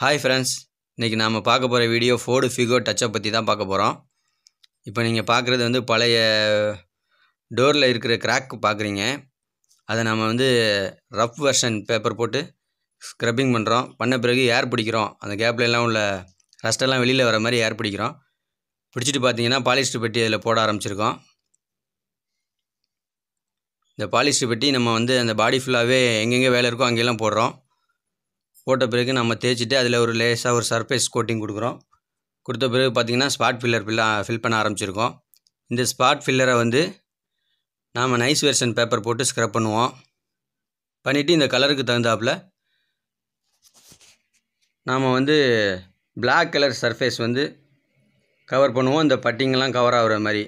hi friends இன்றைக்கி நாம் பார்க்க போகிற வீடியோ ஃபோர்டு ஃபிகோ டச்சப் பற்றி தான் பார்க்க போகிறோம் இப்போ நீங்கள் பார்க்குறது வந்து பழைய டோரில் இருக்கிற கிராக் பார்க்குறீங்க அதை நம்ம வந்து ரஃப் வெர்ஷன் பேப்பர் போட்டு ஸ்க்ரப்பிங் பண்ணுறோம் பண்ண பிறகு ஏர் பிடிக்கிறோம் அந்த கேப்ல எல்லாம் உள்ள ரஸ்டெல்லாம் வெளியில் வர மாதிரி ஏர் பிடிக்கிறோம் பிடிச்சிட்டு பார்த்தீங்கன்னா பாலிஸ்டர் பெட்டி அதில் போட ஆரம்பிச்சிருக்கோம் இந்த பாலிஸ்டர் பெட்டி நம்ம வந்து அந்த பாடி ஃபுல்லாகவே எங்கெங்கே வேலை இருக்கோ அங்கெல்லாம் போடுறோம் போட்ட பிறகு நம்ம தேய்ச்சிட்டு அதில் ஒரு லேசாக ஒரு சர்ஃபேஸ் கோட்டிங் கொடுக்குறோம் கொடுத்த பிறகு பார்த்திங்கன்னா ஸ்பாட் ஃபில்லர் ஃபில் ஃபில் பண்ண ஆரம்பிச்சிருக்கோம் இந்த ஸ்பாட் ஃபில்லரை வந்து நாம் நைஸ் வெர்ஷன் பேப்பர் போட்டு ஸ்க்ரப் பண்ணுவோம் பண்ணிவிட்டு இந்த கலருக்கு தகுந்தாப்பில் நாம் வந்து பிளாக் கலர் சர்ஃபேஸ் வந்து கவர் பண்ணுவோம் இந்த பட்டிங்கெல்லாம் கவர் ஆகுற மாதிரி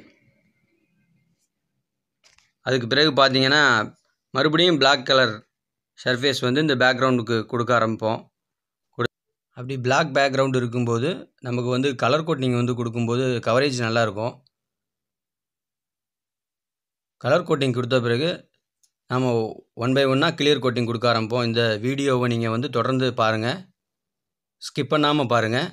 அதுக்கு பிறகு பார்த்தீங்கன்னா மறுபடியும் பிளாக் கலர் சர்ஃபேஸ் வந்து இந்த பேக்ரவுண்டுக்கு கொடுக்க ஆரம்பிப்போம் கொடு அப்படி பிளாக் பேக்ரவுண்டு இருக்கும்போது நமக்கு வந்து கலர் கோட்டிங் வந்து கொடுக்கும்போது கவரேஜ் நல்லாயிருக்கும் கலர் கோட்டிங் கொடுத்த பிறகு நாம் ஒன் பை ஒன்னாக கிளியர் கோட்டிங் கொடுக்க ஆரம்பிப்போம் இந்த வீடியோவை நீங்கள் வந்து தொடர்ந்து பாருங்கள் ஸ்கிப் பண்ணாமல் பாருங்கள்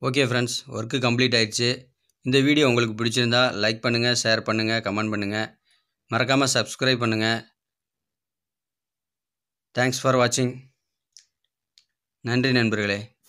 ஓகே ஃப்ரெண்ட்ஸ் ஒர்க்கு கம்ப்ளீட் ஆயிடுச்சு இந்த வீடியோ உங்களுக்கு பிடிச்சிருந்தா லைக் பண்ணுங்கள் ஷேர் பண்ணுங்கள் கமெண்ட் பண்ணுங்கள் மறக்காமல் சப்ஸ்கிரைப் பண்ணுங்கள் தேங்க்ஸ் ஃபார் வாட்சிங் நன்றி நண்பர்களே